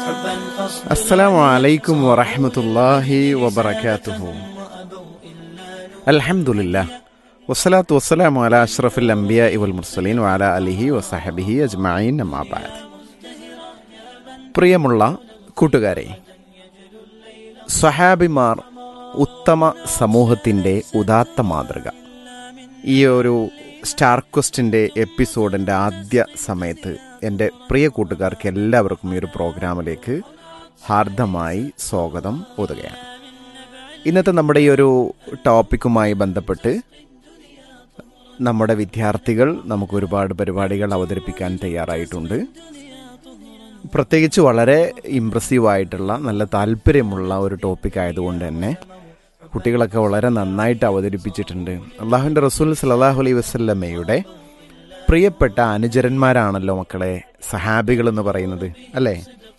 السلام عليكم ورحمة الله وبركاته الحمد لله والصلاة والسلام على أشرف الأنبياء والمرسلين وعلى آله وصحبه أجمعين أما بعد പ്രിയമുള്ള കൂട്ടുകാരെ സ്വഹാബിമാർ ഉത്തമ സമൂഹത്തിൻ്റെ ഉദാത്ത മാതൃക ഈ ഒരു സ്റ്റാർ ക്വസ്റ്റിൻ്റെ എപ്പിസോഡിൻ്റെ ആദ്യ സമയത്ത് എൻ്റെ പ്രിയ കൂട്ടുകാർക്ക് എല്ലാവർക്കും ഈ ഒരു പ്രോഗ്രാമിലേക്ക് ഹാർദമായി സ്വാഗതം ഒതുകയാണ് ഇന്നത്തെ നമ്മുടെ ഈ ഒരു ടോപ്പിക്കുമായി ബന്ധപ്പെട്ട് നമ്മുടെ വിദ്യാർത്ഥികൾ നമുക്ക് ഒരുപാട് പരിപാടികൾ അവതരിപ്പിക്കാൻ തയ്യാറായിട്ടുണ്ട് പ്രത്യേകിച്ച് വളരെ ഇമ്പ്രസീവ് ആയിട്ടുള്ള നല്ല താല്പര്യമുള്ള ഒരു ടോപ്പിക് ആയതുകൊണ്ട് തന്നെ കുട്ടികളൊക്കെ വളരെ നന്നായിട്ട് അവതരിപ്പിച്ചിട്ടുണ്ട് അള്ളാഹുവിൻ്റെ റസൂൽ സലാഹു അലൈ വസ്ല്ലമ്മയുടെ പ്രിയപ്പെട്ട അനുചരന്മാരാണല്ലോ മക്കളെ സഹാബികൾ എന്ന് പറയുന്നത് അല്ലേ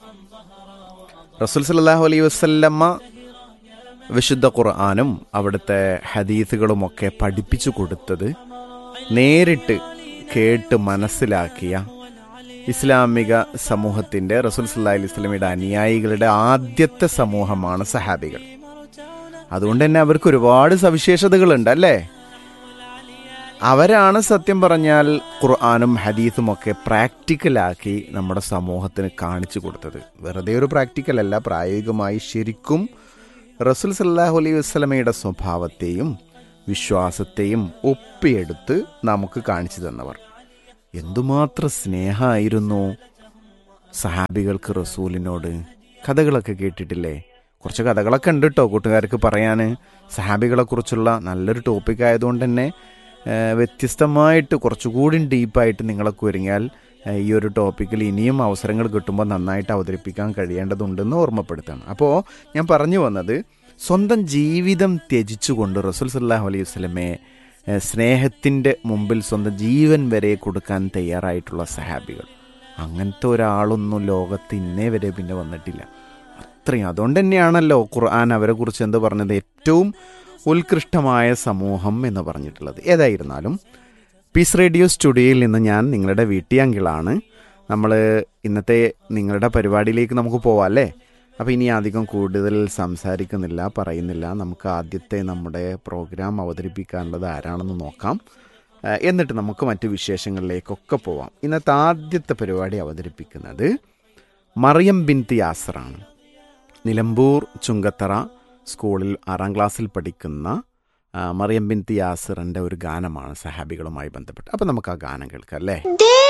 റസൂൽ സലാഹു അലൈ വസ്ല്ലമ്മ വിശുദ്ധ ഖുർആാനും അവിടുത്തെ ഹദീസുകളുമൊക്കെ പഠിപ്പിച്ചു കൊടുത്തത് നേരിട്ട് കേട്ട് മനസ്സിലാക്കിയ ഇസ്ലാമിക സമൂഹത്തിന്റെ റസൂൽ സല്ലാ അലൈഹി സ്വലമിയുടെ അനുയായികളുടെ ആദ്യത്തെ സമൂഹമാണ് സഹാബികൾ അതുകൊണ്ട് തന്നെ അവർക്ക് ഒരുപാട് സവിശേഷതകളുണ്ട് അല്ലേ അവരാണ് സത്യം പറഞ്ഞാൽ ഖുർആാനും ഹദീസും ഒക്കെ പ്രാക്ടിക്കലാക്കി നമ്മുടെ സമൂഹത്തിന് കാണിച്ചു കൊടുത്തത് വെറുതെ ഒരു പ്രാക്ടിക്കൽ അല്ല പ്രായോഗികമായി ശരിക്കും റസൂൽ സല്ലാഹു അലൈഹി വസ്ലമയുടെ സ്വഭാവത്തെയും വിശ്വാസത്തെയും ഒപ്പിയെടുത്ത് നമുക്ക് കാണിച്ചു തന്നവർ എന്തുമാത്രം സ്നേഹമായിരുന്നു സഹാബികൾക്ക് റസൂലിനോട് കഥകളൊക്കെ കേട്ടിട്ടില്ലേ കുറച്ച് കഥകളൊക്കെ ഉണ്ട് കേട്ടോ കൂട്ടുകാർക്ക് പറയാൻ സഹാബികളെക്കുറിച്ചുള്ള നല്ലൊരു ടോപ്പിക് ആയതുകൊണ്ട് തന്നെ വ്യത്യസ്തമായിട്ട് കുറച്ചുകൂടി ഡീപ്പായിട്ട് നിങ്ങളൊക്കെ ഒരുങ്ങിയാൽ ഈ ഒരു ടോപ്പിക്കിൽ ഇനിയും അവസരങ്ങൾ കിട്ടുമ്പോൾ നന്നായിട്ട് അവതരിപ്പിക്കാൻ കഴിയേണ്ടതുണ്ടെന്ന് ഓർമ്മപ്പെടുത്തണം അപ്പോൾ ഞാൻ പറഞ്ഞു വന്നത് സ്വന്തം ജീവിതം ത്യജിച്ചുകൊണ്ട് റസൂൽ സല്ലാഹു അലൈഹി വസ്ലമയെ സ്നേഹത്തിൻ്റെ മുമ്പിൽ സ്വന്തം ജീവൻ വരെ കൊടുക്കാൻ തയ്യാറായിട്ടുള്ള സഹാബികൾ അങ്ങനത്തെ ഒരാളൊന്നും ലോകത്ത് ഇന്നേ വരെ പിന്നെ വന്നിട്ടില്ല അത്രയും അതുകൊണ്ട് തന്നെയാണല്ലോ ഖുർആൻ അവരെ കുറിച്ച് എന്ത് പറഞ്ഞത് ഏറ്റവും ഉത്കൃഷ്ടമായ സമൂഹം എന്ന് പറഞ്ഞിട്ടുള്ളത് ഏതായിരുന്നാലും പീസ് റേഡിയോ സ്റ്റുഡിയോയിൽ നിന്ന് ഞാൻ നിങ്ങളുടെ വീട്ടിയാങ്കിളാണ് നമ്മൾ ഇന്നത്തെ നിങ്ങളുടെ പരിപാടിയിലേക്ക് നമുക്ക് പോവാം അല്ലേ അപ്പോൾ ഇനി അധികം കൂടുതൽ സംസാരിക്കുന്നില്ല പറയുന്നില്ല നമുക്ക് ആദ്യത്തെ നമ്മുടെ പ്രോഗ്രാം അവതരിപ്പിക്കാനുള്ളത് ആരാണെന്ന് നോക്കാം എന്നിട്ട് നമുക്ക് മറ്റു വിശേഷങ്ങളിലേക്കൊക്കെ പോവാം ഇന്നത്തെ ആദ്യത്തെ പരിപാടി അവതരിപ്പിക്കുന്നത് മറിയം ബിൻ യാസറാണ് നിലമ്പൂർ ചുങ്കത്തറ സ്കൂളിൽ ആറാം ക്ലാസ്സിൽ പഠിക്കുന്ന മറിയം ബിൻ യാസറിൻ്റെ ഒരു ഗാനമാണ് സഹാബികളുമായി ബന്ധപ്പെട്ട് അപ്പം നമുക്ക് ആ ഗാനം കേൾക്കാം അല്ലേ